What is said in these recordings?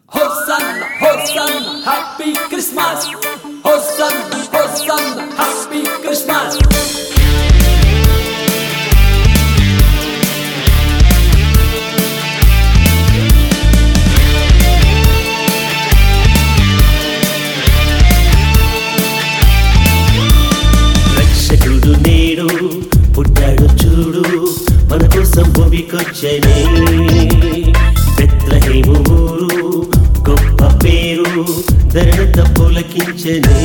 Hosanna, Hosanna, Happy Christmas. Hosanna, Hosanna, Happy Christmas. రక్షకుడు నేడు పుట్టాడు చూడు మన కోసం భూమికొచ్చనే బెత్లహేము ఊరు గొప్ప పేరు ధరణత పులకించనే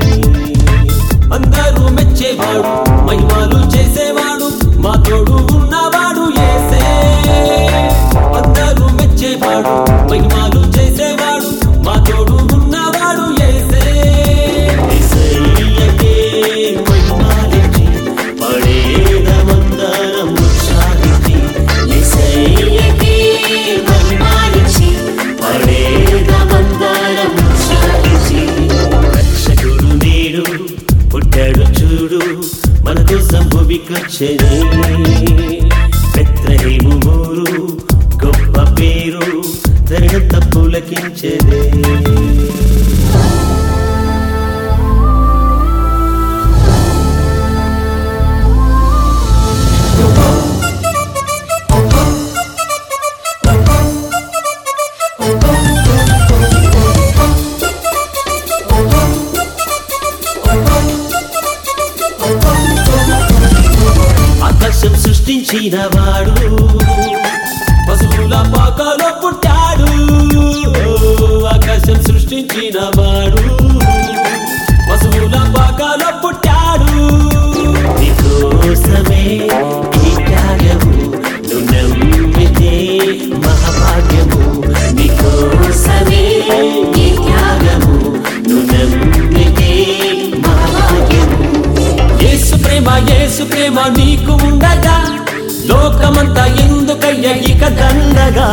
అందరూ మెచ్చేవాడు మహిమాలు చేసేవాడు మా తోడు ఉన్నవాడు యేసే అందరూ మెచ్చేవాడు మహిమాలు చేసేవాడు మా తోడు ఉన్నవాడు యేసే యేసయ్యకే మహిమాలిచ్చి పడేదమందరం ఉత్సాహించి యేసయ్యకే మహిమాలిచ్చి పడేదమందరం ఉత్సాహించి రక్షకుడు నేడు పుట్టాడు చూడు మన కోసం భూమికొచ్చనే బెత్లహేము ఊరు గొప్ప పేరు ధరణత పులకించదే ఆకాశం సృష్టించిన వాడు పశువుల పాకలో పుట్టాడు ఆకాశం సృష్టించిన వాడు పశువుల పాకలో పుట్టాడు నీకోసమే ఈ త్యాగము నువ్వు నమ్మితే మహాభాగ్యము నీకోసమే ఈ త్యాగము నువ్వు నమ్మితే మహాభాగ్యము యేసు ప్రేమ యేసు ప్రేమ నీకు ఉండగా లోకమంతా ఎందుకయ్య ఇక దండగా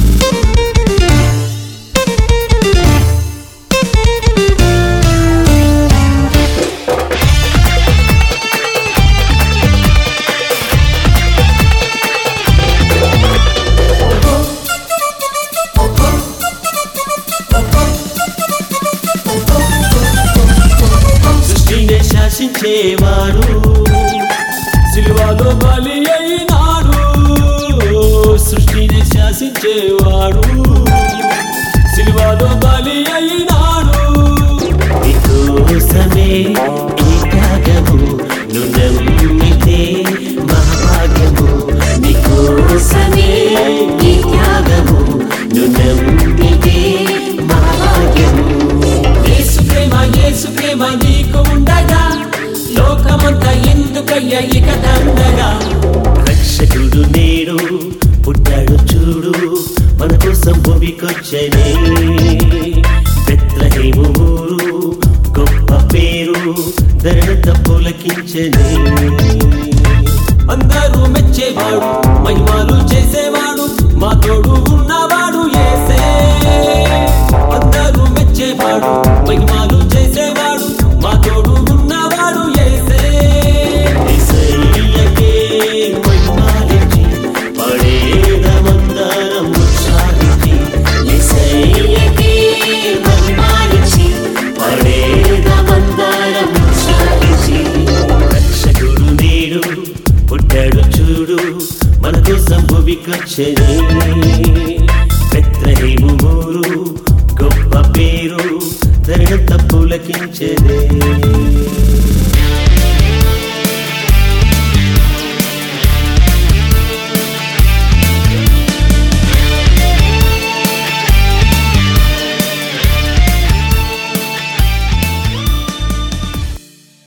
సృష్టిని శాసించేవాడు సిలువలో బలి అయినాడు సృష్టిని శాసించేవాడు సిలువలో బలి అయినాడు నీకోసమే ఈ త్యాగము నువ్వు నమ్మితే మహాభాగ్యము నీకోసమే ఈ త్యాగము నువ్వు నమ్మితే మహాభాగ్యము యేసు ప్రేమ యేసు ప్రేమ నీకు ఉండగా లోకమంతా ఎందుకయ్య ఇక దండగా రక్షకుడు నేడు పుట్టాడు చూడు మన కోసం భూమికొచ్చనే బెత్లహేము ఊరు గొప్ప పేరు ధరణత పులకించనే అందరూ మెచ్చేవాడు మహిమాలు చేసేవాడు మా తోడు ఉన్నవాడు యేసే అందరూ మెచ్చేవాడు మహిమాలు చేసేవాడు మా తోడు ఉన్నవాడు యేసే యేసయ్యకే మహిమాలిచ్చి పడేదమందరం ఉత్సాహించి యేసయ్యకే మహిమాలిచ్చి పడేదమందరం ఉత్సాహించి రక్షకుడు నేడు పుట్టాడు చూడు మన కోసం భూమికొచ్చనే బెత్లహేము ఊరు గొప్ప పేరు ధరణత పులకించదే